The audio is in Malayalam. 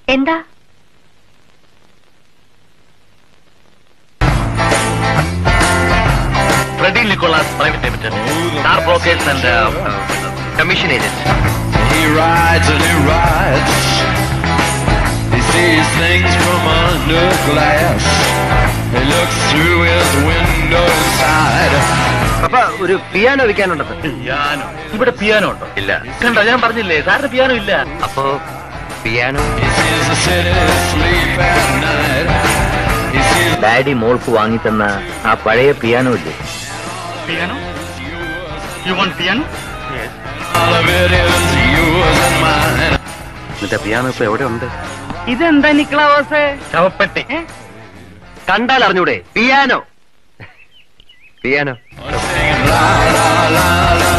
എന്താ Freddy Nicholas private limited star brokers and commission agent He rides and he rides. He sees things from under glass. He looks through his window side. അപ്പൊ ഒരു പിയാനോ വിൽക്കാനുണ്ടോ പിയാനോ ഇവിടെ പിയാനോ ഉണ്ടോ ഇല്ല കണ്ടോ ഞാൻ പറഞ്ഞില്ലേ സാറിന് പിയാനോ ഇല്ല അപ്പോ piano He sees the city sleep at night. He sees daddy മോൾക്ക് വാങ്ങിത്തന്ന ആ പഴയ പിയാനോ ഇല്ലേ piano you won't piano all of it is yours and mine. എന്നിട്ട് പിയാനോ ഇപ്പൊ എവിടെ ഉണ്ട് ഇതെന്താ നിക്ലാവോസേ ശവപ്പെട്ടി കണ്ടാൽ അറിഞ്ഞൂടെ piano piano Singing la la la la